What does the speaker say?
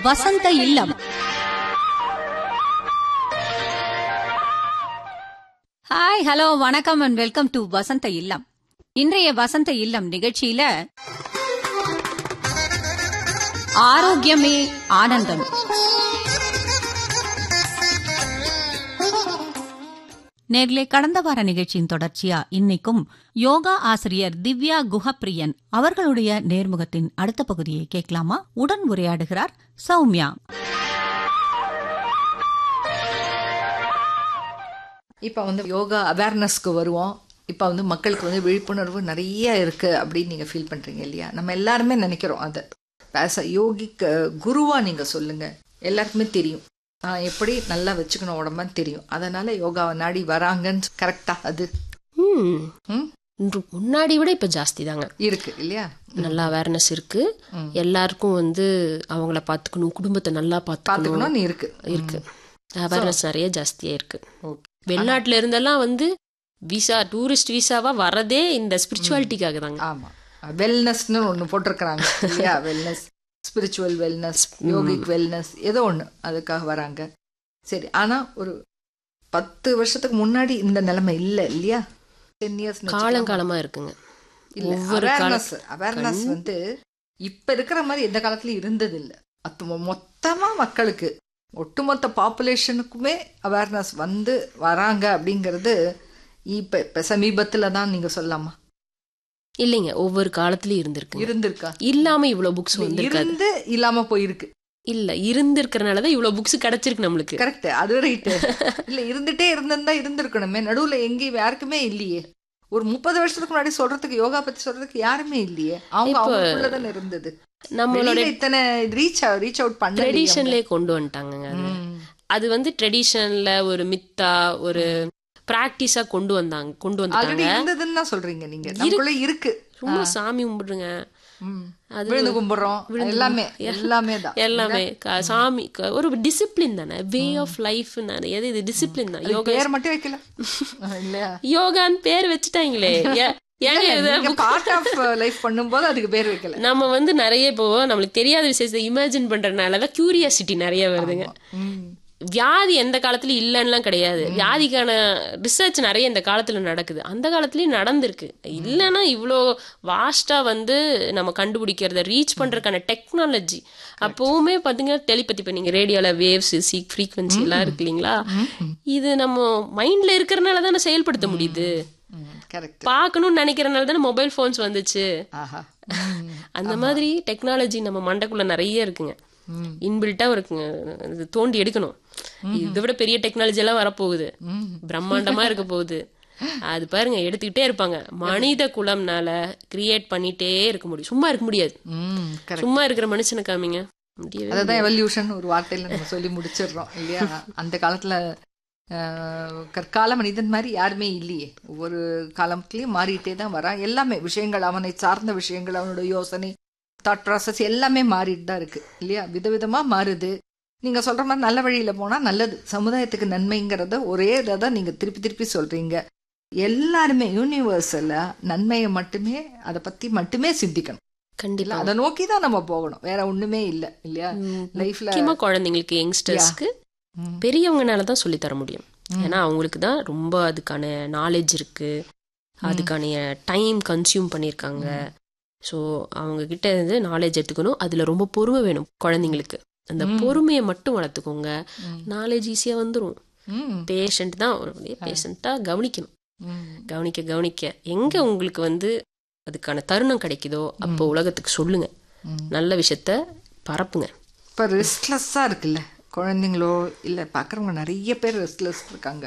வசந்த Illam hi hello வணக்கம் and welcome to Vasantha Illam இன்றைய வசந்த இல்லம் நிகழ்ச்சியில ஆரோக்கியமே ஆனந்தம் நேர்லே கடந்த வார நிகழ்ச்சியின் தொடர்ச்சியா இன்னைக்கும் யோகா ஆசிரியர் திவ்யா குஹப்பிரியன் அவர்களுடைய நேர்முகத்தின் அடுத்த பகுதியை கேட்கலாமா உடன் உரையாடுகிறார் சௌமியா இப்போ வந்து யோகா அவேர்னஸ்க்கு வருவோம் இப்போ வந்து மக்களுக்கு வந்து விழிப்புணர்வு நிறைய இருக்கு அப்படின்னு நீங்க ஃபீல் பண்றீங்க இல்லையா நம்ம எல்லாருமே நினைக்கிறோம் அதை ஆஸ் அ யோகிக் குருவா நீங்க சொல்லுங்க எல்லாருக்குமே தெரியும் ஆஹ் எப்படி நல்லா வச்சுக்கணும் உடம்புன்னு தெரியும் அதனால யோகாவை நாடி வராங்கன்னு கரெக்டா அது ம். ம்? இன்று முன்னாடி விட இப்ப ஜாஸ்தி தாங்க இருக்கு இல்லையா நல்ல அவேர்னஸ் இருக்கு எல்லாருக்கும் வந்து அவங்கள பாத்துக்கணும் குடும்பத்தை நல்லா பாத்துக்கணும் பாத்துக்கணும்னு இருக்கு இருக்கு அவேர்னஸ் நிறைய ஜாஸ்தியா இருக்கு ஓகே வெளிநாட்டுல இருந்தெல்லாம் வந்து விசா டூரிஸ்ட் விசாவா வரதே இந்த ஸ்பிரிச்சுவாலிட்டிக்காக தாங்க ஆமா வெல்னஸ்னு ஒண்ணு போட்டிருக்கிறாங்க இல்லையா wellness spiritual wellness yogic wellness ஏதோ ஒண்ணு அதுக்காக வராங்க சரி ஆனா ஒரு பத்து வருஷத்துக்கு முன்னாடி இந்த நிலைமை இல்ல இல்லையா டென் இயர்ஸ் காலங்காலமா இருக்குங்க இல்ல ஒவ்வொரு கால- அவேர்னஸ் அவேர்னஸ் வந்து இப்ப இருக்கிற மாதிரி எந்த காலத்துலயும் இருந்தது இல்ல அது மொ- மொத்தமா மக்களுக்கு ஒட்டுமொத்த பாப்புலேஷனுக்குமே அவேர்னஸ் வந்து வராங்க அப்படிங்கிறது இப்ப இப்ப சமீபத்துல தான் நீங்க சொல்லலாமா இல்லைங்க ஒவ்வொரு காலத்துலயும் இருந்திருக்கு இருந்திருக்கா இல்லாம இவ்வளவு புக்ஸ் வந்திருக்காது இருந்து இல்லாம போயிருக்கு இல்ல இருந்திருக்கிறனாலதான் இவ்வளவு புக்ஸ் கிடைச்சிருக்கு நம்மளுக்கு கரெக்ட் அது ரைட்டு இல்ல இருந்துட்டே இருந்திருந்தா இருந்திருக்கணுமே நடுவுல எங்கேயும் யாருக்குமே இல்லையே ஒரு முப்பது வருஷத்துக்கு முன்னாடி சொல்றதுக்கு யோகா பத்தி சொல்றதுக்கு யாருமே இல்லையே அவங்க இப்போ- அவங்களுக்குள்ளதானே இருந்தது நம்மளோட வெளியில இத்தனை ரீச் ரீச் அவுட் பண்ண ட்ரெடிஷன்லயே கொண்டு வந்துட்டாங்கங்க அது அது வந்து ட்ரெடிஷன்ல ஒரு மித்தா ஒரு பிராக்டிஸா கொண்டு வந்தாங்க கொண்டு ஆல்ரெடி வந்துட்டாங்க இருந்ததுன்னு தான் சொல்றீங்க நீங்க நமக்குள்ள இருக்கு ரொம்ப சாமி கும்பிடுங்க ம். அது விழுந்து கும்பிடுறோம் எல்லாமே எல்லாமே தான் எல்லாமே க- சாமி க- ஒரு டிசிப்ளின் தானே வே ஆஃப் லைஃப் தானே எது இது டிசிப்ளின் தான் யோகா பேர் மட்டும் வைக்கல இல்லையா யோகான்னு பேர் வச்சுட்டாங்களே ஏ- ஏங்க இது நீங்க பார்ட் ஆஃப் லைஃப் பண்ணும்போது அதுக்கு பேர் வைக்கல நம்ம வந்து நிறைய இப்போ நம்மளுக்கு தெரியாத விஷயத்தை இமேஜின் பண்றதுனாலதான் கியூரியாசிட்டி நிறைய வருதுங்க ம். வியாதி எந்த காலத்துலயும் இல்லைன்னுலாம் கிடையாது வியாதிக்கான ரிசர்ச் நிறைய இந்த காலத்துல நடக்குது அந்த காலத்துலயும் நடந்திருக்கு இல்லைன்னா இவ்வளோ வாஸ்டா வந்து நம்ம கண்டுபிடிக்கிறத ரீச் பண்றதுக்கான டெக்னாலஜி அப்பவுமே பாத்தீங்கன்னா டெலிபதி இப்போ நீங்க ரேடியோல வேவ்ஸ் சீக் ஃப்ரீக்வன்சி எல்லாம் இருக்கு இல்லைங்களா இது நம்ம மைண்ட்ல இருக்கிறனால தானே செயல்படுத்த முடியுது கரெக்ட் பார்க்கணும்னு நினைக்கிறனால தானே மொபைல் ஃபோன்ஸ் வந்துச்சு ஆஹா அந்த மாதிரி டெக்னாலஜி நம்ம மண்டைக்குள்ள நிறைய இருக்குங்க இன்பில்ட்டா ஒரு அஹ், இது தோண்டி எடுக்கணும் இதை விட பெரிய டெக்னாலஜி எல்லாம் வரப்போகுது பிரம்மாண்டமா இருக்க போகுது அது பாருங்க எடுத்துக்கிட்டே இருப்பாங்க மனித குலம்னால கிரியேட் பண்ணிட்டே இருக்க முடியும் சும்மா இருக்க முடியாது ம் கரெக்ட் சும்மா இருக்கிற மனுஷனை காமிங்க முடியவே அதுதான் எவல்யூஷன் ஒரு வார்த்தையில நம்ம சொல்லி முடிச்சிடுறோம் இல்லையா அந்த காலத்துல ஆஹ், கற்கால மனிதன் மாதிரி யாருமே இல்லையே ஒவ்வொரு காலத்துலயும் மாறிட்டே தான் வரான் எல்லாமே விஷயங்கள் அவனை சார்ந்த விஷயங்கள் அவனோட யோசனை தாட் ப்ராசஸ் எல்லாமே மாறிட்டு தான் இருக்கு இல்லையா விதவிதமா மாறுது நீங்க சொல்ற மாதிரி நல்ல வழியில போனா நல்லது சமுதாயத்துக்கு நன்மைங்கிறத ஒரே இதை தான் நீங்க திருப்பி திருப்பி சொல்றீங்க எல்லாருமே யூனிவர்சல்ல நன்மையை மட்டுமே அதை பத்தி மட்டுமே சிந்திக்கணும் கண்டிப்பா அதை நோக்கி தான் நம்ம போகணும் வேற ஒண்ணுமே இல்ல இல்லையா லைஃப்ல முக்கியமா குழந்தைங்களுக்கு யங்ஸ்டர்ஸ்க்கு பெரியவங்கனால தான் சொல்லி தர முடியும் ஏன்னா அவங்களுக்கு தான் ரொம்ப அதுக்கான நாலேஜ் இருக்கு அதுக்கான டைம் கன்சியூம் பண்ணியிருக்காங்க ஸோ அவங்க கிட்ட இருந்து நாலேஜ் எடுத்துக்கணும் அதுல ரொம்ப பொறுமை வேணும் குழந்தைங்களுக்கு அந்த பொறுமையை மட்டும் வளர்த்துக்கோங்க நாலேஜ் ஈஸியா வந்துரும் ம், பேஷண்ட் தான் பேஷண்டா கவனிக்கணும் ம், கவனிக்க கவனிக்க எங்க உங்களுக்கு வந்து அதுக்கான தருணம் கிடைக்குதோ அப்போ உலகத்துக்கு சொல்லுங்க நல்ல விஷயத்த பரப்புங்க இப்ப ரெஸ்ட்லெஸ்ஸா இருக்குல்ல குழந்தைங்களோ இல்ல பாக்குறவங்க நிறைய பேர் ரெஸ்ட்லெஸ் இருக்காங்க